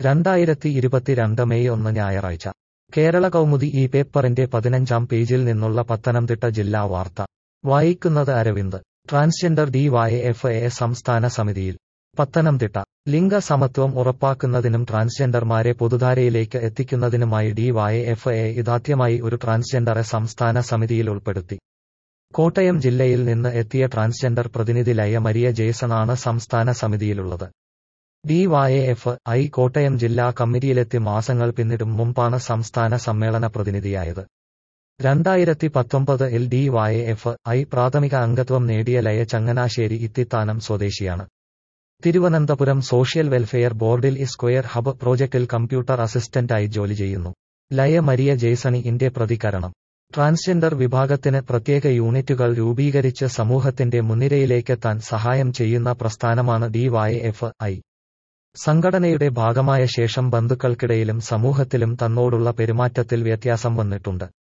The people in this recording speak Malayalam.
രണ്ടായിരത്തി ഇരുപത്തിരണ്ട് മെയ് ഒന്ന് ഞായറാഴ്ച കേരള കൗമുദി ഈ പേപ്പറിന്റെ പതിനഞ്ചാം പേജിൽ നിന്നുള്ള പത്തനംതിട്ട ജില്ലാ വാർത്ത വായിക്കുന്നത് Aravind transgender D Y F A സംസ്ഥാന സമിതിയിൽ പത്തനംതിട്ട ലിംഗ സമത്വം ഉറപ്പാക്കുന്നതിനും ട്രാൻസ്ജെൻഡർമാരെ പൊതുധാരയിലേക്ക് എത്തിക്കുന്നതിനുമായി ഡി വൈ എഫ് എ ഇതാദ്യമായി ഒരു ട്രാൻസ്ജെൻഡറെ സംസ്ഥാന സമിതിയിൽ ഉൾപ്പെടുത്തി കോട്ടയം ജില്ലയിൽ നിന്ന് എത്തിയ ട്രാൻസ്ജെൻഡർ പ്രതിനിധി ലയ മരിയ ജേസൺ ആണ് സംസ്ഥാന സമിതിയിലുള്ളത് D Y F I Kottayam ജില്ലാ കമ്മിറ്റിയിലെത്തി മാസങ്ങൾ പിന്നിടും മുമ്പാണ് സംസ്ഥാന സമ്മേളന പ്രതിനിധിയായത് രണ്ടായിരത്തി പത്തൊമ്പത് L D Y F I പ്രാഥമിക അംഗത്വം നേടിയ ലയ ചങ്ങനാശ്ശേരി ഇത്തിത്താനം സ്വദേശിയാണ് തിരുവനന്തപുരം സോഷ്യൽ വെൽഫെയർ ബോർഡിൽ ഇ സ്ക്വയർ ഹബ് പ്രോജക്റ്റിൽ കമ്പ്യൂട്ടർ അസിസ്റ്റന്റായി ജോലി ചെയ്യുന്നു ലയ മരിയ ജെയ്സണി ഇന്റെ പ്രതികരണം ട്രാൻസ്ജെൻഡർ വിഭാഗത്തിന് പ്രത്യേക യൂണിറ്റുകൾ രൂപീകരിച്ച് സമൂഹത്തിന്റെ മുൻനിരയിലേക്കെത്താൻ സഹായം ചെയ്യുന്ന പ്രസ്ഥാനമാണ് ഡി വൈ എഫ് ഐ സംഘടനയുടെ ഭാഗമായ ശേഷം ബന്ധുക്കൾക്കിടയിലും സമൂഹത്തിലും തന്നോടുള്ള പെരുമാറ്റത്തിൽ വ്യത്യാസം വന്നിട്ടുണ്ട്